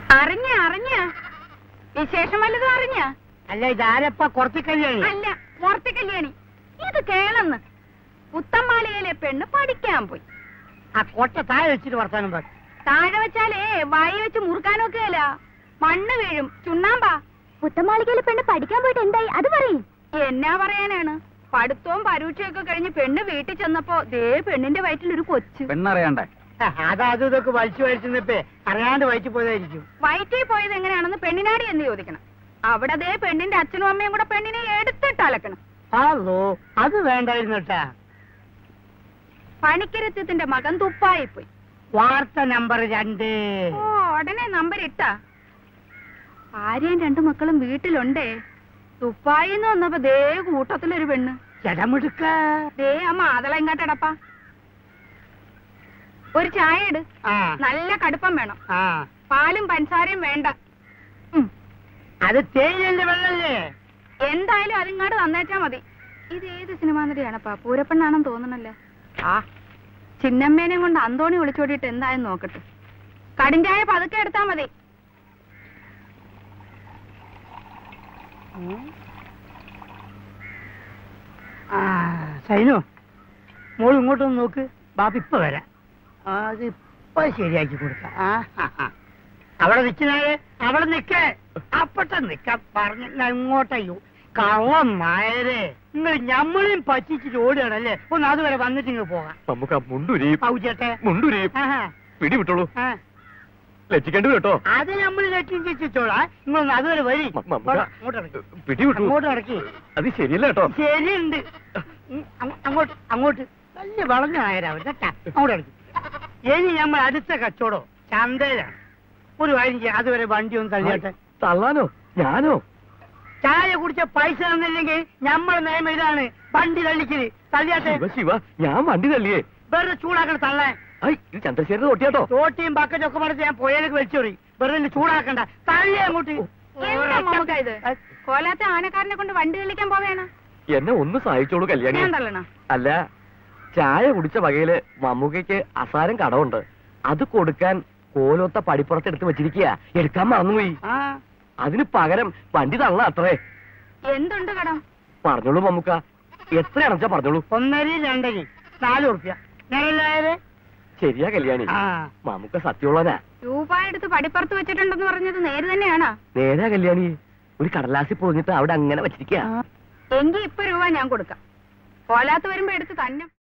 അറിഞ്ഞ അറിഞ്ഞ വിശേഷം വല്ലതും അറിഞ്ഞ അല്ല ഇതാരപ്പ കുറച്ച് കല്യാണി അല്ല മൂർത്തി കല്യാണി ഇത് കേളന്ന് പുത്തമ്മാലയിലെ പെണ്ണ് പഠിക്കാൻ പോയി ആ കൊട്ട താഴെ വെച്ചിട്ട് വർത്താനം പറ താഴെ വെച്ചാലേ വായി വെച്ച് മുറുക്കാനൊക്കെയല്ല മണ്ണ് വീഴും ചുണ്ണാമ്പാ പുത്തമാളികയിലെ പെണ്ണ് പഠിക്കാൻ പോയിട്ട് എന്തായി അത് പറയും എന്നാ പറയാനാണ് പഠിത്തവും പരീക്ഷയൊക്കെ കഴിഞ്ഞ് പെണ്ണ് വീട്ടിൽ ചെന്നപ്പോ ദേ പെണ്ണിന്റെ വയറ്റിൽ ഒരു കൊച്ചു പെണ്ണറിയണ്ടേ അത് അതും ഇതൊക്കെ വലിച്ചു വലിച്ചെന്നിപ്പേ അറിയാണ്ട് വയറ്റി പോയതായിരിക്കും വയറ്റിൽ പോയത് എങ്ങനെയാണെന്ന് പെണ്ണിനാടി എന്ന് ചോദിക്കണം അവിടെ ദേ പെണ്ണിന്റെ അച്ഛനും അമ്മയും കൂടെ പെണ്ണിനെ എടുത്തിട്ട് അലക്കണം ആളോ അത് വേണ്ടായിരുന്നട്ടാ പണിക്കരത്യത്തിന്റെ മകൻ തുപ്പായി പോയി വാർത്ത നമ്പർ രണ്ട് ഓ ഉടനെ നമ്പർ ഇട്ടാ ഭാര്യയും രണ്ടു മക്കളും വീട്ടിലുണ്ടേ തുപ്പായിന്ന് വന്നപ്പോ ദേ കൂട്ടത്തിലൊരു പെണ്ണ് ജടമെടുക്ക ദേ ആ മാതള ഇങ്ങോട്ടടപ്പാ ഒരു ചായ ഇട് ആ നല്ല കടുപ്പം വേണം ആ പാലും പഞ്ചസാരയും വേണ്ട ഉം. അത് തേയിലന്റെ വെള്ളല്ലേ എന്തായാലും അതിങ്ങോട്ട് തന്നേച്ചാ മതി ഇത് ഏത് സിനിമാ നടിയാണപ്പാ പൂരപ്പെണ്ണാണെന്ന് തോന്നണല്ലേ ആ ചിന്നമ്മേനെ കൊണ്ട് അന്തോണി വിളിച്ചോടിയിട്ട് എന്തായെന്ന് നോക്കട്ടെ കടിഞ്ചായ പതുക്കെ എടുത്താ മതി ആ സൈനു മോൾ ഇങ്ങോട്ടൊന്ന് നോക്ക് ബാപ്പ ഇപ്പൊ വരാം ആ, അത് ഇപ്പൊ ശരിയാക്കി കൊടുക്കാം ആ, ആ, ആ. അവിടെ നിൽക്കുന്നേ അവിടെ നിക്കേ അപ്പട്ടെ നിക്കാൻ പറഞ്ഞ ഇങ്ങോട്ടയ്യോ കള്ളം നായരെ നിങ്ങൾ ഞമ്മളെയും പറ്റിച്ചിട്ട് ഓടുകയാണല്ലേ ഒന്ന് അതുവരെ വന്നിട്ട് ഇങ്ങ് പോകാം നമുക്ക് ആ മുണ്ടുരി പൗച്ചേട്ടെ മുണ്ടുരി ആഹാ, പിടി വിട്ടോളൂ ആ. ലജ്ജിക്കേണ്ടി കേട്ടോ അത് നമ്മൾ രക്ഷിച്ചോളാം നിങ്ങളൊന്ന് അതുവരെ വരി മ- മമ്മുക്ക. അങ്ങോട്ട് ഇറക്കി പിടി വിട്ടു അങ്ങോട്ട് ഇറക്കി അത് ശരിയല്ല കേട്ടോ ശരിയുണ്ട് ഉം, അങ്ങ- അങ്ങോട്ട് അങ്ങോട്ട് വലിയ വളഞ്ഞ നായരാവും കേട്ടാ അങ്ങോട്ട് ഇറക്കി ഇനി നമ്മൾ അടുത്ത കച്ചവടം ചന്തയിലാണ് ഒരു കാര്യം ചെയ്യാം അതുവരെ വണ്ടി ഒന്ന് തള്ളിയാട്ടെ തള്ളാനോ ഞാനോ ചായ കുടിച്ച പൈസ തന്നില്ലെങ്കിൽ നമ്മളെ നിയമം ഇതാണ് വണ്ടി തള്ളിക്കല് തള്ളിയാട്ടെ ശിവ ശിവ ഞാൻ വണ്ടി തള്ളിയേ വെറുതെ ചൂടാക്കണം തള്ളാൻ ഐ ഇത് ചന്ദ്രശേഖരൻ തൊട്ടിയാട്ടോ തോട്ടിയും ബക്കറ്റും ഒക്കെ മടത്ത് ഞാൻ പുഴയിലേക്ക് വലിച്ചോറി വെറുതെ എന്നെ ചൂടാക്കണ്ട തള്ളി അങ്ങോട്ട് എന്താ മമ്മൂക്ക ഇത് കോലാത്തെ ആനക്കാരനെ കൊണ്ട് വണ്ടി തെളിക്കാൻ പോവേണ എന്നെ ഒന്ന് സഹായിച്ചോളൂ കല്യാണി ഞാൻ തള്ളണ അല്ല ചായ കുടിച്ച വകയില് മമ്മൂക്കയ്ക്ക് അസാരം കടമുണ്ട് അത് കൊടുക്കാൻ കോലൊത്ത പടിപ്പുറത്ത് എടുത്ത് വെച്ചിരിക്കുക എടുക്കാൻ മറന്നുപോയി ആ അതിന് പകരം വണ്ടി തള്ള അത്രേ എന്തുണ്ട് കടം പറഞ്ഞോളൂ മമ്മൂക്ക എത്രയാണെച്ചാ പറഞ്ഞോളൂ ഒന്നരി രണ്ടരി നാല് ഉറുപ്യ ഞാനെല്ലാവരെ ശരിയാ കല്യാണി ആ മമ്മൂക്ക സത്യമുള്ളവനാ രൂപ എടുത്ത് പടിപ്പുറത്ത് വെച്ചിട്ടുണ്ടെന്ന് പറഞ്ഞത് നേര് തന്നെയാണോ നേരാ കല്യാണി ഒരു കടലാസിൽ പൊതിഞ്ഞിട്ട് അവിടെ അങ്ങനെ വെച്ചിരിക്കുക എങ്കി ഇപ്പൊ രൂപ ഞാൻ കൊടുക്കാം കോലാത്ത് വരുമ്പോ എടുത്ത് തന്നെ